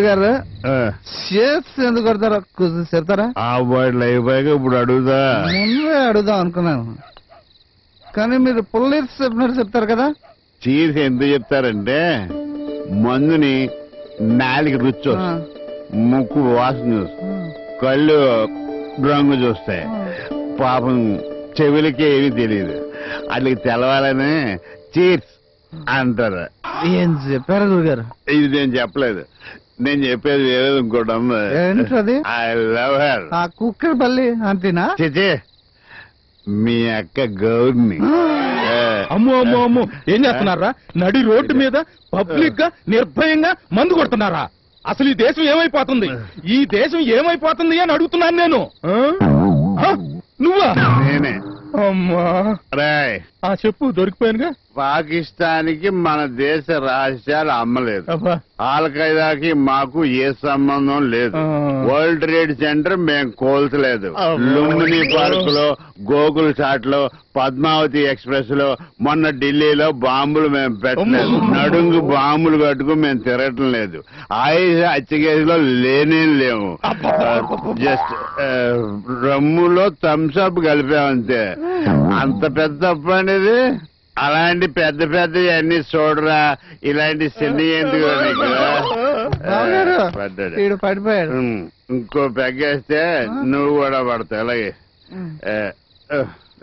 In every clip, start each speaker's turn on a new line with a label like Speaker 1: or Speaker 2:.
Speaker 1: గురుగారు
Speaker 2: ఆ,
Speaker 1: షేప్స్ ఎందుకు కొడతారో కొంచెం చెప్తారా
Speaker 2: ఆ వాడు అయిపోయాక ఇప్పుడు అడుగుదా
Speaker 1: ముందే అడుగుదాం అనుకున్నాను కానీ మీరు పుల్లీర్స్ చెప్పినట్టు చెప్తారు కదా
Speaker 2: చీజ్ ఎందుకు చెప్తారంటే మందుని నాలుగు రుచి
Speaker 1: ఆ,
Speaker 2: వస్తుంది. ముక్కు వాసన చూస్తుంది కళ్ళు రంగు చూస్తాయి పాపం చెవులకి ఏమీ తెలియదు వాళ్ళకి తెలవాలని చీర్స్ అంటారు
Speaker 1: ఏం చెప్పారు గురుగారు
Speaker 2: ఇది నేను చెప్పలేదు నేను చెప్పేది వేరే ఇంకోటి ఉంది
Speaker 1: ఏంటది
Speaker 2: ఐ లవ్ హర్
Speaker 1: ఆ కుక్కర్ బల్లి అంతేనా
Speaker 2: చిచి మీ అక్క గౌర్ని ఆ,
Speaker 3: అమ్మో అమ్మో అమ్మో ఏం చేస్తున్నారా నడి రోడ్డు మీద పబ్లిక్ గా నిర్భయంగా మందు కొడుతున్నారా అసలు ఈ దేశం ఏమైపోతుంది ఈ దేశం ఏమైపోతుంది అని అడుగుతున్నాను నేను ఆ? ఆ? నువ్వా
Speaker 2: నేనే
Speaker 3: అమ్మా
Speaker 2: రాయ్
Speaker 3: ఆ చెప్పు దొరికిపోయానుగా
Speaker 2: పాకిస్తాన్కి మన దేశ రహస్యాలు అమ్మలేదు
Speaker 3: అబ్బా
Speaker 2: ఆల్ ఖైదాకి మాకు ఏ సంబంధం లేదు
Speaker 3: ఆ.
Speaker 2: వరల్డ్ ట్రేడ్ సెంటర్ మేము కోల్చలేదు
Speaker 3: అబ్బో.
Speaker 2: లుంబిని పార్క్ లో గోకుల్ చాట్ లో పద్మావతి ఎక్స్ప్రెస్ లో మొన్న ఢిల్లీలో బాంబులు మేము పెట్టలేదు
Speaker 3: అమ్మో.
Speaker 2: నడుంగు బాంబులు కట్టుకుని మేము తిరగటం లేదు ఆయుష హత్యకేసులో లేనే లేము జస్ట్ రమ్ములో థమ్స్అప్ కలిపామంతే అంత పెద్ద తప్పు అనేది అలాంటి పెద్ద పెద్ద అన్ని చూడరా ఇలాంటి చిన్న ఎందుకు నీకు
Speaker 1: బావగారు
Speaker 2: ఆ, పడ్డాడు
Speaker 1: ఈడు పడిపోయాడు
Speaker 2: ఉమ్, ఇంకో పెగ్గేస్తే నువ్వు కూడా పడతావు అలాగే ఆ, ఆ.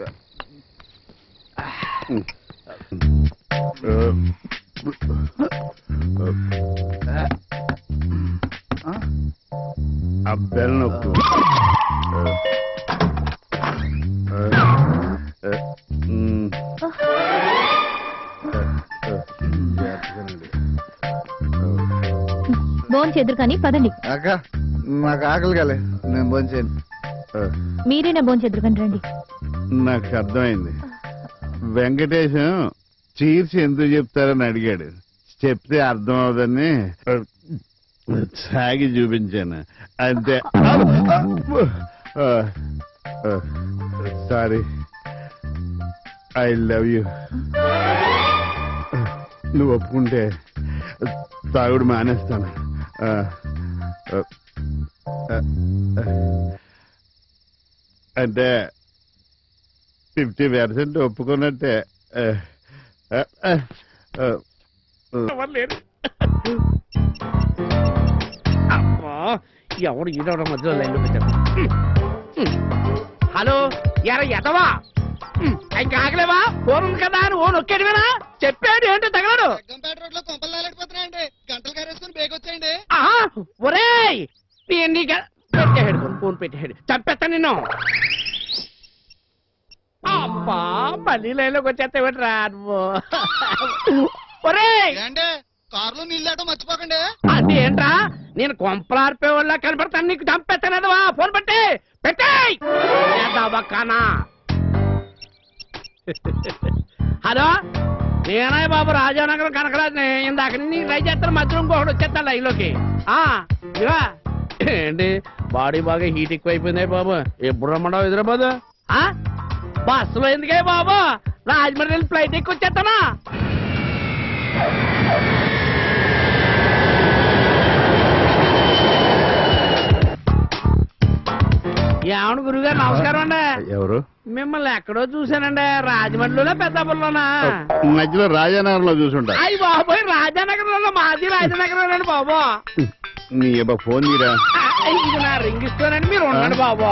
Speaker 2: ఆ బెల్ నొక్కు ఉమ్. జాగ్రత్తగానండి.
Speaker 4: భోన్ చెదురు కానీ పదండి
Speaker 1: అక్క నాకు ఆకలి కాలే నేను భోంచేయను
Speaker 4: మీరేనా భోన్ చెదురు కానీ రండి
Speaker 2: నాకు అర్థమైంది వెంకటేశం చీర్స్ ఎందుకు చెప్తారని అడిగాడు చెప్తే అర్థం అవదని సాగి చూపించాను అంతే సారీ ఐ లవ్ యూ నువ్వు ఒప్పుకుంటే తాగుడు మానేస్తాను ఆ, ఆ, ఆ, అంటే ఫిఫ్టీ పర్సెంట్ ఒప్పుకున్నట్టే ఆ, ఆ, ఆ, ఆ,
Speaker 5: లేరు అమ్మా ఎవడు ఈడవడం మధ్యలో లైన్లో పెట్టారు హలో ఎర ఎదవా ఇంకా ఆగలేవా ఫోన్ ఉంది కదా అని ఓ నొక్కేడువేనా చెప్పాడు ఏంటో తగలడు
Speaker 6: జగ్గంపేట రోడ్ లో కొంపలు లాలడిపోతున్నాయండి గంటలు కారేసుకుని బేగొచ్చేయండి
Speaker 5: ఆహా ఒరేయ్ నేను నీకు పెట్టేహాడు ఫోన్ ఫోన్ పెట్టేహాడు చంపేస్తా నిన్ను అబ్బా మళ్ళీ లైన్లోకి వచ్చేస్తావేట్రా నువ్వు ఒరేయ్
Speaker 6: ఏండి కారులో నీళ్ళు దాటం మర్చిపోకండి
Speaker 5: అంటే ఏంట్రా నేను కొంపలార్పే వాళ్ళ కనపడతాను నీకు చంపెత్తనదవా ఫోన్ పెట్టే పెట్టేయ్ దవకానా హలో నేనే బాబు రాజానగరం కనకరాజుని ఇందాక నుంచి ట్రై చేస్తాను మధ్యలో ఇంకొకటి వచ్చేస్తాను లైన్లోకి ఆ ఇదిగో ఏంటి బాడీ బాగా హీట్ ఎక్కువైపోయింది బాబు ఎప్పుడు రమ్మన్నావు హైదరాబాద్ ఆ బస్సులో ఎందుకే బాబు రాజమండ్రి వెళ్ళి ఫ్లైట్ ఎక్కి వచ్చేస్తానా ఏమను గురుగారు నమస్కారం అండి
Speaker 2: ఎవరు
Speaker 5: మిమ్మల్ని ఎక్కడో చూశానండి రాజమండ్రిలోనే పెద్దాపురంలోనా
Speaker 2: మధ్యలో రాజానగరంలో చూసుంటా
Speaker 5: అయ్యి బాబోయ్ రాజానగరంలో మాది రాజానగరంలోనే బాబు
Speaker 2: నీ అబ్బా ఫోన్ తీరా
Speaker 5: ఆ, ఇది నా రింగ్ ఇస్తానండి మీరు ఉండండి బాబు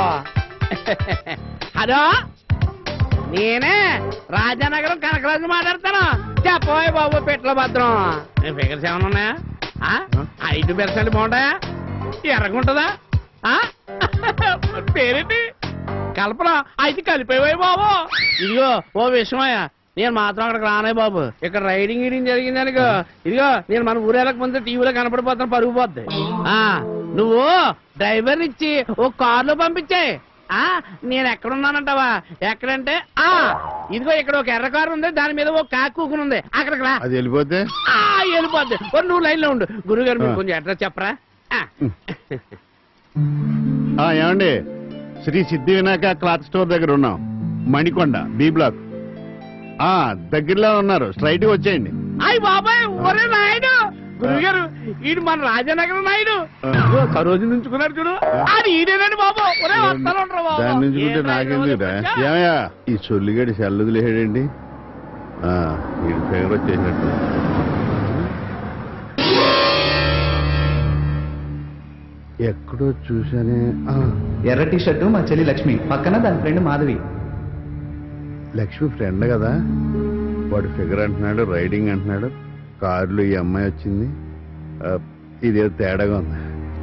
Speaker 5: హలో నేనే రాజానగరం కనకరాజు మాట్లాడతాను చెప్పబోయ్ బాబు పెట్ల భద్రం నీ ఫిగర్స్ ఏమైనా ఉన్నాయా ఆ? ఐదు పెర్సెంట్ బాగుంటాయా ఎర్రగుంటదా ఆ? పేరేంటి కల్పన అయితే కలిపేవాయి బాబు ఇదిగో ఓ విషయమయ్యా నేను మాత్రం అక్కడికి రానే బాబు ఇక్కడ రైడింగ్ గీడింగ్ జరిగింది అనుకో ఇదిగో నేను మన ఊరేళ్ళకి ముందు టీవీలో కనపడిపోతాను పరుగు పోద్ది ఆ నువ్వు డ్రైవర్ ఇచ్చి ఓ కారులో పంపించే ఆ నేను ఎక్కడున్నానంటావా ఎక్కడంటే ఆ ఇదిగో ఇక్కడ ఒక ఎర్ర కారు ఉంది దాని మీద ఒక కాకు కూకుని ఉంది అక్కడికి రా
Speaker 2: అది వెళ్ళిపోతే
Speaker 5: ఆ వెళ్ళిపోద్ది ఓ నువ్వు లైన్ లో ఉండు గురుగారు మీరు
Speaker 2: ఆ.
Speaker 5: కొంచెం అడ్రస్ చెప్పరా ఆ.
Speaker 2: ఆ ఏమండి శ్రీ సిద్ధి వినాయక క్లాత్ స్టోర్ దగ్గర ఉన్నాం మణికొండ బి బ్లాక్ ఆ దగ్గరలో ఉన్నారు స్ట్రైట్ గా వచ్చేయండి
Speaker 5: అయ్ బాబాయ్ ఒరే నాయుడు గురుగారు ఈడు మన రాజనగరం నాయుడు సరోజు నుంచుకున్నాడు చూడు అది ఈడేనండి బాబు ఒరే వస్తాను ఉండరా బాబు.
Speaker 2: దాని నుంచి ఉంటే
Speaker 5: ఏ
Speaker 2: నాకెందుకురా
Speaker 5: రాజనగరం వచ్చా?
Speaker 2: ఏమయ్యా ఈ చొల్లిగడి చల్లుదిలేడండి ఈ ఫిగర్ వచ్చేసినట్టు ఎక్కడో చూసానే ఆ,
Speaker 7: ఎర్ర టీ షర్టు మా చెల్లి లక్ష్మి పక్కన దాని ఫ్రెండ్ మాధవి
Speaker 2: లక్ష్మి ఫ్రెండ్ కదా వాడు ఫిగర్ అంటున్నాడు రైడింగ్ అంటున్నాడు కారులో ఈ అమ్మాయి వచ్చింది ఆ, ఇదేదో తేడాగా ఉంది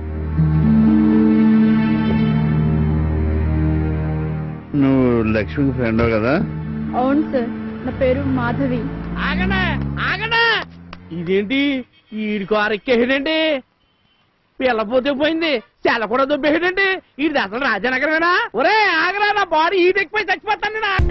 Speaker 2: నువ్వు లక్ష్మికి ఫ్రెండ్ కదా
Speaker 4: అవును సార్ నా పేరు మాధవి
Speaker 5: ఆగండి ఆగండి ఇదేంటి ఈడి కారు ఎక్కేసాడండి పిల్లపోతే పోయింది చెల్ల కూడా దొబ్బేసాడండి ఈడి అసలు రాజనగరమేనా ఒరే ఆగరా నా బాడీ ఈడెక్కిపోయి చచ్చిపోతాను నా